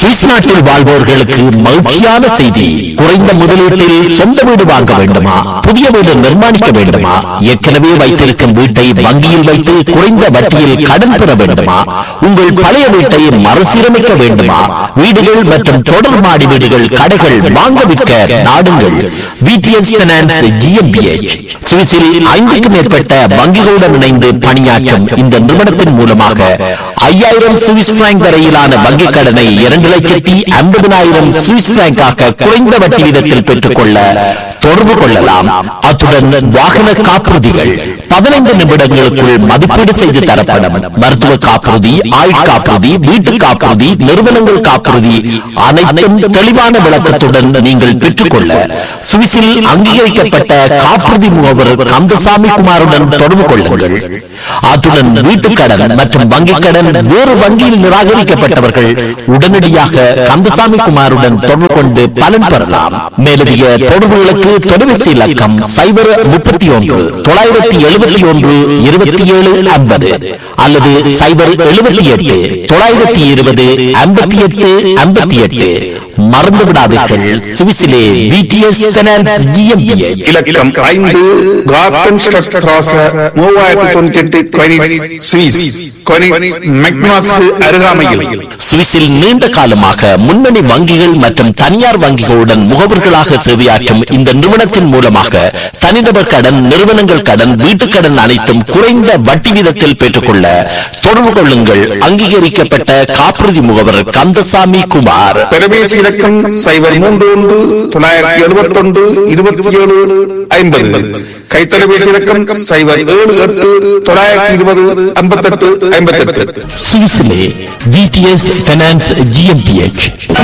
Swiss நாட்டில் வாழ்வோர்களுக்கு மகிழ்ச்சியான செய்தி குறைந்த முதலீட்டில் சொந்த வீடு வாங்க வேண்டுமா புதிய வீடு நிர்மாணிக்க வேண்டுமா ஏற்கனவே வைத்திருக்கும் வீட்டை வங்கியில் வைத்து குறைந்த வட்டியில் கடன் பெற வேண்டுமா உங்கள் பழைய வீட்டை மறுசீரமைக்க வேண்டுமா வீடுகள் மற்றும் தொடர் மாடி வீடுகள் கடைகள் வாங்க விற்க நாடுங்கள் விடிஎஸ் பைனான்ஸ் ஜிஎம்பிஎச் சுவிஸில் ஐந்துக்கும் மேற்பட்ட வங்கிகளுடன் இணைந்து பணியாற்றும் இந்த நிறுவனத்தின் மூலமாக ஐயாயிரம் சுவிஸ் பிராங்க் வரையிலான வங்கிக் கடனை இரண்டு லட்சத்தி ஐம்பதனாயிரம் சுவிஸ் பிராங்காக குறைந்த வட்டி வீதத்தில் பெற்றுக்கொள்ள தொடர்பு கொள்ளலாம் அத்துடன் வாகன காப்புறுதிகள் பதினைந்து நிமிடங்களுக்குள் மதிப்பீடு செய்து தரப்படும் மருத்துவ காப்புறுதி ஆயுள் காப்புறுதி வீட்டு காப்புறுதி நிறுவனங்கள் காப்புறுதி அனைத்தும் தெளிவான விளக்கத்துடன் நீங்கள் பெற்றுக்கொள்ள சுவிஸில் அங்கீகரிக்கப்பட்ட காப்புறுதி முகவர் கந்தசாமி குமாருடன் தொடர்பு கொள்ளுங்கள் அத்துடன் வீட்டுக் கடன் மற்றும் வங்கிக் கடன் வேறு வங்கியில் நிராகரிக்கப்பட்டவர்கள் உடனடியாக கந்தசாமி குமாருடன் தொடர்பு கொண்டு பலன் பெறலாம் மேலதிக தொடர்புகளுக்கு தொலைபேசி இலக்கம் சைபர் முப்பத்தி ஒன்று தொள்ளாயிரத்தி எழுபத்தி ஒன்று இருபத்தி ஏழு ஐம்பது அல்லது சைபர் எழுபத்தி எட்டு தொள்ளாயிரத்தி இருபது ஐம்பத்தி எட்டு ஐம்பத்தி எட்டு மறந்து விடாதீர்கள் சுவிஸிலே விடிஎஸ் பைனான்ஸ் ஜிஎம்பிஎச் இலக்கம் ஐந்து கார்டன் ஸ்ட்ராச மூவாயிரத்தி தொண்ணூத்தி எட்டு கொயினிட்ஸ் சுவிஸ் கொயினிட்ஸ் மெக்னாஸ்க்கு அருகாமையில் சுவிஸில் நீண்ட காலமாக முன்னணி வங்கிகள் மற்றும் தனியார் வங்கிகளுடன் முகவர்களாக சேவையாற்றும் இந்த நிறுவனத்தின் மூலமாக தனிநபர் கடன் நிறுவனங்கள் கடன் வீட்டுக் கடன் அனைத்தும் குறைந்த வட்டி வீதத்தில் பெற்றுக்கொள்ள தொடர்பு கொள்ளுங்கள் அங்கீகரிக்கப்பட்ட காப்புறுதி முகவர் கந்தசாமி குமார் தொலைபேசி இலக்கம் சைபர் மூன்று ஒன்று தொள்ளாயிரத்தி எழுபத்தி ஒன்று இருபத்தி ஏழு ஐம்பது கைத்தொலைபேசி இலக்கம் சைபர் ஏழு எட்டு தொள்ளாயிரத்தி இருபது ஐம்பத்தெட்டு ஐம்பத்தெட்டு சுவிஸிலே விடிஎஸ் பைனான்ஸ் ஜிஎம்பிஎச்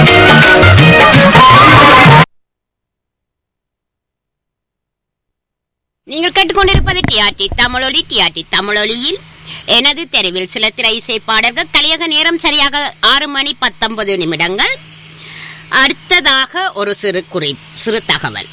நீங்கள் கேட்டுக்கொண்டிருப்பது டிஆர்டி தமிழொலி டிஆர்டி தமிழொலியில் எனது தெருவில் சில திரை இசை பாடல்கள் கலியக நேரம் சரியாக ஆறு மணி பத்தொன்பது நிமிடங்கள் அடுத்ததாக ஒரு சிறு குறி சிறு தகவல்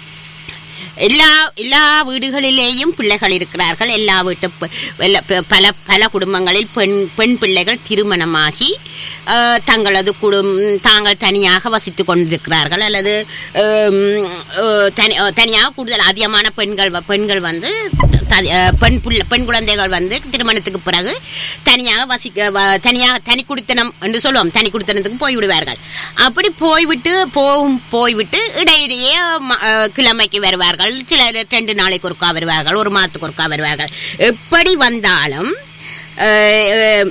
எல்லா எல்லா வீடுகளிலேயும் பிள்ளைகள் இருக்கிறார்கள் எல்லா வீட்டு ப- எல்லா- ப- பல பல குடும்பங்களில் பெண் பெண் பிள்ளைகள் திருமணமாகி அஹ், தங்களது குடும் தாங்கள் தனியாக வசித்து கொண்டிருக்கிறார்கள் அல்லது ஹம், அஹ், தனி அஹ், தனியாக கூடுதல் அதிகமான பெண்கள் வ- பெண்கள் வந்து த- அஹ், பெண் பிள்ளை பெண் குழந்தைகள் வந்து திருமணத்துக்கு பிறகு தனியாக வசிக்க வ- தனியாக தனி குடித்தனம் என்று சொல்லுவோம் தனி குடித்தனத்துக்கு போய்விடுவார்கள் அப்படி போய்விட்டு போகும் போய்விட்டு இடையிடையே ம- அஹ், கிழமைக்கு வருவார்கள் சிலர் ரெண்டு நாளைக்கு ஒருக்கா வருவார்கள் ஒரு மாதத்துக்கு ஒருக்கா வருவார்கள் எப்படி வந்தாலும் அஹ், அஹ்,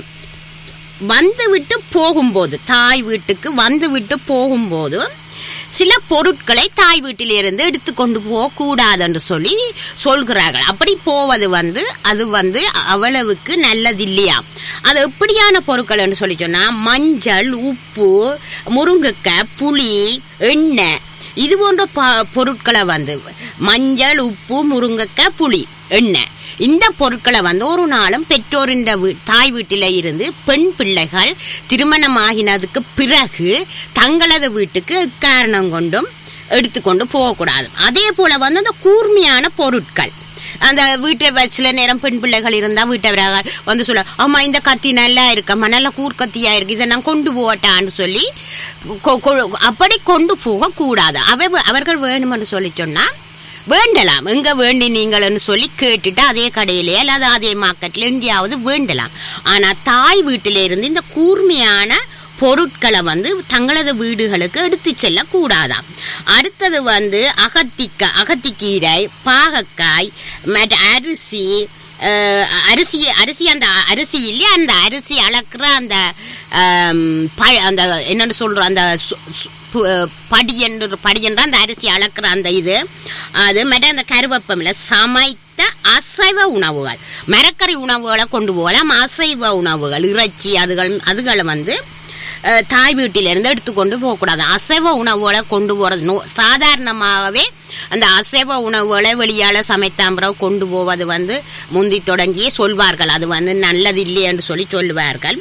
வந்து விட்டு போகும்போது தாய் வீட்டுக்கு வந்து விட்டு போகும்போது சில பொருட்களை தாய் வீட்டிலிருந்து எடுத்துக்கொண்டு போகக்கூடாது என்று சொல்லி சொல்கிறார்கள் அப்படி போவது வந்து அது வந்து அவ்வளவுக்கு நல்லதில்லையா அது எப்படியான பொருட்கள் என்று சொல்லி சொன்னா மஞ்சள் உப்பு முருங்கைக்காய் புளி எண்ணெய் இது போன்ற ப- பொருட்களை வந்து மஞ்சள் உப்பு முருங்கைக்காய் புளி எண்ணெய் இந்த பொருட்களை வந்து ஒரு நாளும் பெற்றோரின் வீ- தாய் வீட்டில இருந்து பெண் பிள்ளைகள் திருமணமாகினதுக்கு பிறகு தங்களது வீட்டுக்கு காரணம் கொண்டும் எடுத்துக்கொண்டு போகக்கூடாது அதே போல வந்து அந்த கூர்மையான பொருட்கள் அந்த வீட்டை வ- சில நேரம் பெண் பிள்ளைகள் இருந்தால் வீட்டவர்கள் வந்து சொல்ல அம்மா இந்த கத்தி நல்லா இருக்கம்மா நல்ல கூர்க்கத்தியா இருக்கு இதை நான் கொண்டு போகட்டான்னு சொல்லி கொ- கொ- அப்படி கொண்டு போகக்கூடாது அவ அவர்கள் வேணுமென்று சொல்லி சொன்னா வேண்டலாம் எங்க வேண்டினீங்கள்னு சொல்லி கேட்டுட்டு அதே கடையிலே அல்லது அதே மார்க்கெட்ல எங்கேயாவது வேண்டலாம் ஆனா தாய் வீட்டில இருந்து இந்த கூர்மையான பொருட்களை வந்து தங்களது வீடுகளுக்கு எடுத்து செல்ல கூடாதாம் அடுத்தது வந்து அகத்திக்காய் அகத்திக்கீரை பாகக்காய் மற்ற அரிசி அஹ், அரிசி அரிசி அந்த அரிசி இல்லையா அந்த அரிசி அளக்குற அந்த ஆம், ப- அந்த என்னன்னு சொல்றோம் அந்த சு- சு- பு- படியன்று படியன்ற அந்த அரிசி அளக்குற அந்த இது அது மற்ற அந்த கருவேப்பமில்ல சமைத்த அசைவ உணவுகள் மரக்கறி உணவுகளை கொண்டு போகலாம் அசைவ உணவுகள் இறைச்சி அதுகள் அதுகளை வந்து அஹ், தாய் வீட்டிலிருந்து எடுத்துக்கொண்டு போகக்கூடாது அசைவ உணவுகளை கொண்டு போகிறது நோ சாதாரணமாகவே அந்த அசைவ உணவுகளை வெளியால் சமைத்தாம்பிறகு கொண்டு போவது வந்து முந்தி தொடங்கியே சொல்வார்கள் அது வந்து நல்லது இல்லை என்று சொல்லி சொல்லுவார்கள்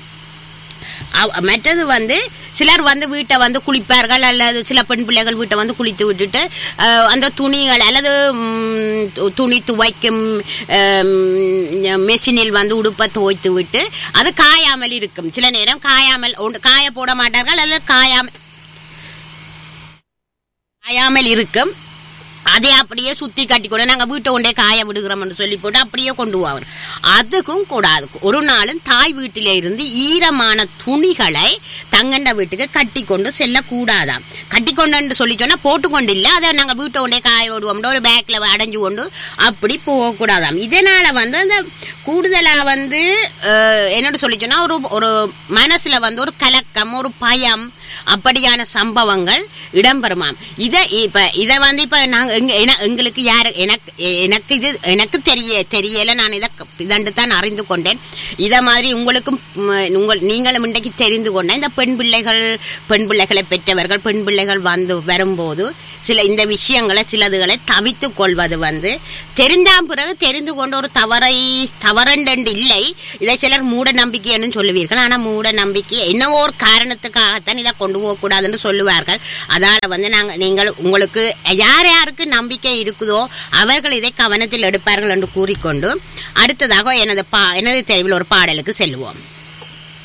அவ- மற்றது வந்து சிலர் வந்து வீட்டை வந்து குளிப்பார்கள் அல்லது சில பெண் பிள்ளைகள் வீட்டை வந்து குளித்து விட்டுட்டு அஹ், அந்த துணிகள் அல்லது ம், து- துணி துவைக்கும் அம், மெஷினில் வந்து உடுப்பை துவைத்து விட்டு அது காயாமல் இருக்கும் சில நேரம் காயாமல் ஒன்று காய போட மாட்டார்கள் அல்லது காயாமல் காயாமல் இருக்கும் அதை அப்படியே சுத்தி கட்டி கூட நாங்க வீட்டை கொண்டே காய விடுகிறோம்னு சொல்லி போட்டு அப்படியே கொண்டு போவாங்க அதுக்கும் கூடாது ஒரு நாளும் தாய் வீட்டிலே இருந்து ஈரமான துணிகளை தங்கண்ட வீட்டுக்கு கட்டி கொண்டு செல்லக்கூடாதாம் கட்டி கொண்டு சொல்லி சொன்னா போட்டுக்கொண்டு இல்லை அதை நாங்க வீட்டை கொண்டே காய விடுவோம் ஒரு பேக்ல அடைஞ்சு கொண்டு அப்படி போகக்கூடாதாம் இதனால வந்து அந்த கூடுதலா வந்து அஹ், என்னோட சொல்லி சொன்னா ஒரு ஒரு மனசுல வந்து ஒரு கலக்கம் ஒரு பயம் அப்படியான சம்பவங்கள் இடம்பெறுமாம் இதை இப்ப இதை வந்து இப்ப நாங்க எங்க- என- எங்களுக்கு யாரு எனக்கு எனக்கு இது எனக்கு தெரிய தெரியல நான் இதை இதண்டு தான் அறிந்து கொண்டேன் இதை மாதிரி உங்களுக்கும் ம், உங்கள் நீங்களும் இன்றைக்கு தெரிந்து கொண்டேன் இந்த பெண் பிள்ளைகள் பெண் பிள்ளைகளை பெற்றவர்கள் பெண் பிள்ளைகள் வந்து வரும்போது சில இந்த விஷயங்களை சிலதுகளை தவித்து கொள்வது வந்து தெரிந்தாம் பிறகு தெரிந்து கொண்ட ஒரு தவறை தவறண்டு இல்லை இதை சிலர் மூட நம்பிக்கைன்னு சொல்லுவீர்கள் ஆனா மூட நம்பிக்கை என்னவோ ஒரு காரணத்துக்காகத்தான் இதை கொண்டு போகக்கூடாதுன்னு சொல்லுவார்கள் அதால வந்து நாங்க நீங்கள் உங்களுக்கு யார் யாருக்கு நம்பிக்கை இருக்குதோ அவர்கள் இதை கவனத்தில் எடுப்பார்கள் என்று கூறிக்கொண்டு அடுத்ததாக எனது பா எனது தெருவில் ஒரு பாடலுக்கு செல்வோம்